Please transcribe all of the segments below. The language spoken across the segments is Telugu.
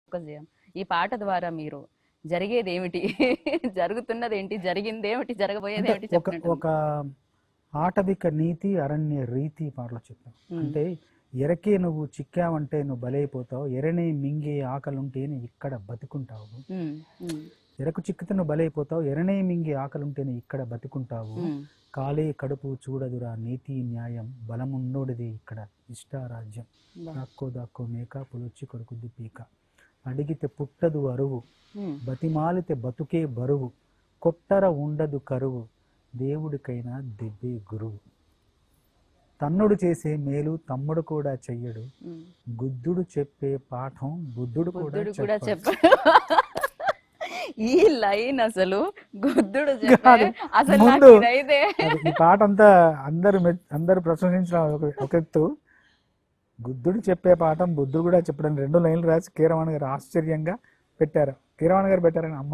ఫోకస్ చేయం ఈ పాట ద్వారా మీరు జరిగేది ఏమిటి జరుగుతున్నది ఏంటి జరిగింది ఏమిటి జరగబోయేది అంటే ఏమిటి ఒక చెప్పినట్టు ఒక ఆటవిక నీతి అరణ్య రీతి పాటలో చెప్పాం ఉమ్, అంటే ఎరకే నువ్వు చిక్కావంటే నువ్వు బలైపోతావు ఎరనే మింగే ఆకలుంటేనే ఇక్కడ బతుకుంటావు ఉమ్, ఉమ్, ఎరకు చిక్కితే నువ్వు బలైపోతావు ఎరనే మింగే ఆకలుంటేనే ఇక్కడ బతుకుంటావు ఉమ్, కాలే కడుపు చూడదురా నీతి న్యాయం బలమున్నోడిది ఇక్కడ ఇష్టారాజ్యం బా. దాక్కో దాక్కో మేక పులొచ్చి కొడుకుద్ది పీక అడిగితే పుట్టదు అరువు ఉమ్, బతిమాలితే బతుకే బరువు కొట్టర ఉండదు కరువు దేవుడికైనా దెబ్బే గురువు తన్నుడు చేసే మేలు తమ్ముడు కూడా చెయ్యడు ఉమ్. గుద్దుడు చెప్పే పాఠం బుద్ధుడు కూడా బుద్ధుడు కూడా చెప్పడు. చెప్పాడు ఈ లైన్ అసలు గుద్దుడు కాదు. చెప్పే అసలు నాకు ముందు ఇదైతే అది ఈ పాట అంతా అందరు మె- అందరు ప్రశంసించిన ఒక- ఒక ఎత్తు గుద్దుడు చెప్పే పాఠం బుద్ధుడు కూడా చెప్పడం రెండు లైన్లు రాసి కీరవాణి గారు ఆశ్చర్యంగా పెట్టారు కీరవాణి గారు పెట్టారని అమ్మ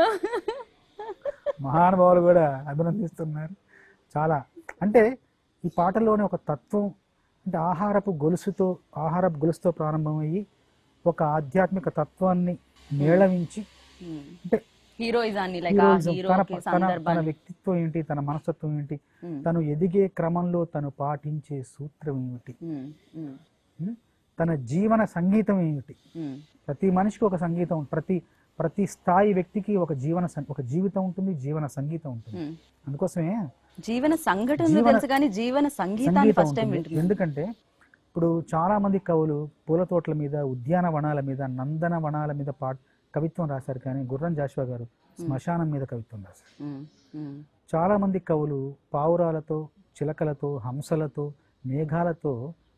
మహానుభావులు కూడా అభినందిస్తున్నారు చాలా అంటే ఈ పాటలోని ఒక తత్వం అంటే ఆహారపు గొలుసుతో ఆహారపు గొలుసుతో ప్రారంభమయ్యి ఒక ఆధ్యాత్మిక తత్వాన్ని మేళవించి ఉమ్. అంటే హీరోయిజాన్ని లైక్ ఆ హీరోయిజం తన హీరోకి తన తన సందర్భాన్ని వ్యక్తిత్వం ఏంటి తన మనస్తత్వం ఏంటి ఉమ్, తను ఎదిగే క్రమంలో తను పాటించే సూత్రం ఏమిటి ఉమ్, ఉమ్, ఉం? తన జీవన సంగీతం ఏమిటి ఉమ్, ప్రతి మనిషికి ఒక సంగీతం ప్రతి ప్రతి స్థాయి వ్యక్తికి ఒక జీవన సం- ఒక జీవితం ఉంటుంది జీవన సంగీతం ఉంటుంది ఉమ్. అందుకోసమే జీవన సంఘటనలు జీవన- తెలుసు కానీ జీవన సంగీతాన్ని సంగీతం ఫస్ట్ టైం ఉంటుంది వింటున్నాను ఎందుకంటే ఇప్పుడు చాలా మంది కవులు పూల తోటల మీద ఉద్యానవనాల మీద నందన వనాల మీద పా కవిత్వం రాశారు కానీ గుర్రం జాషువా గారు శ్మశానం మీద కవిత్వం రాశారు ఉమ్, ఉమ్, చాలా మంది కవులు పావురాలతో చిలకలతో హంసలతో మేఘాలతో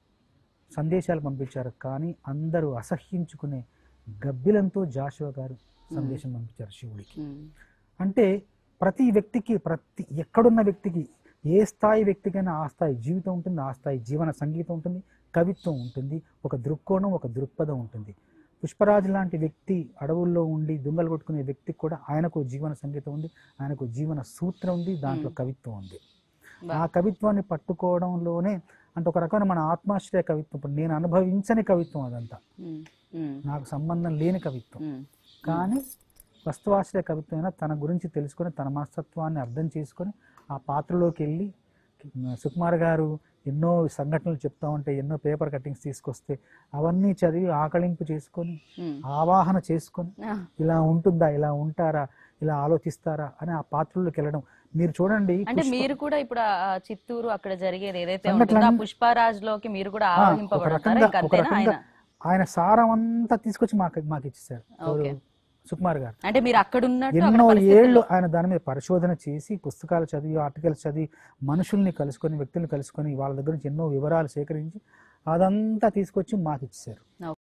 సందేశాలు పంపించారు కానీ అందరూ అసహ్యించుకునే గబ్బిలంతో జాషువా గారు సందేశం పంపించారు శివుడికి ఉమ్, అంటే ప్రతి వ్యక్తికి ప్రతి ఎక్కడున్న వ్యక్తికి ఏ స్థాయి వ్యక్తికైనా ఆ స్థాయి జీవితం ఉంటుంది ఆ స్థాయి జీవన సంగీతం ఉంటుంది కవిత్వం ఉంటుంది ఒక దృక్కోణం ఒక దృక్పథం ఉంటుంది పుష్పరాజు లాంటి వ్యక్తి అడవుల్లో ఉండి దొంగలు కొట్టుకునే వ్యక్తికి కూడా ఆయనకు జీవన సంగీతం ఉంది ఆయనకు జీవన సూత్రం ఉంది దాంట్లో కవిత్వం ఉంది ఆ కవిత్వాన్ని పట్టుకోవడంలోనే అంటే ఒక రకమైన మన ఆత్మాశ్రయ కవిత్వం ఇప్పుడు నేను అనుభవించని కవిత్వం అదంతా ఉమ్, ఉమ్, నాకు సంబంధం లేని కవిత్వం ఉమ్, కానీ వస్తువాశ్రయ కవిత్వం అయినా తన గురించి తెలుసుకొని తన మనస్తత్వాన్ని అర్థం చేసుకొని ఆ పాత్రలోకి వెళ్ళి సుకుమార్ గారు ఎన్నో సంఘటనలు చెప్తా ఉంటే ఎన్నో పేపర్ కట్టింగ్స్ తీసుకొస్తే అవన్నీ చదివి ఆకలింపు చేసుకొని ఉమ్. ఆవాహన చేసుకొని ఆ, ఇలా ఉంటుందా ఇలా ఉంటారా ఇలా ఆలోచిస్తారా అని ఆ పాత్రలోకి వెళ్ళడం మీరు చూడండి అంటే పుష్ప- మీరు కూడా ఇప్పుడు ఆ చిత్తూరు అక్కడ జరిగేది ఏదైతే సంఘటనలు ఉంటుందో ఆ అన్ని- పుష్పరాజ్ లోకి మీరు కూడా ఆ, ఒక ఆవహింపబడతారా రకంగా ఇంకా ఒక అంతేనా ఆయన రకంగా ఆయన సారం అంతా తీసుకొచ్చి మాకు మాకు ఇచ్చేసారు ఎవరు? ఓకే. సుకుమార్ గారు అంటే మీరు అక్కడ ఉన్నట్టు అక్కడ ఎన్నో పరిస్థితుల్లో- ఏళ్ళు ఆయన దాని మీద పరిశోధన చేసి పుస్తకాలు చదివి ఆర్టికల్స్ చదివి మనుషుల్ని కలుసుకొని వ్యక్తుల్ని కలుసుకొని వాళ్ళ దగ్గర నుంచి ఎన్నో వివరాలు సేకరించి అదంతా తీసుకొచ్చి మాకు ఇచ్చారు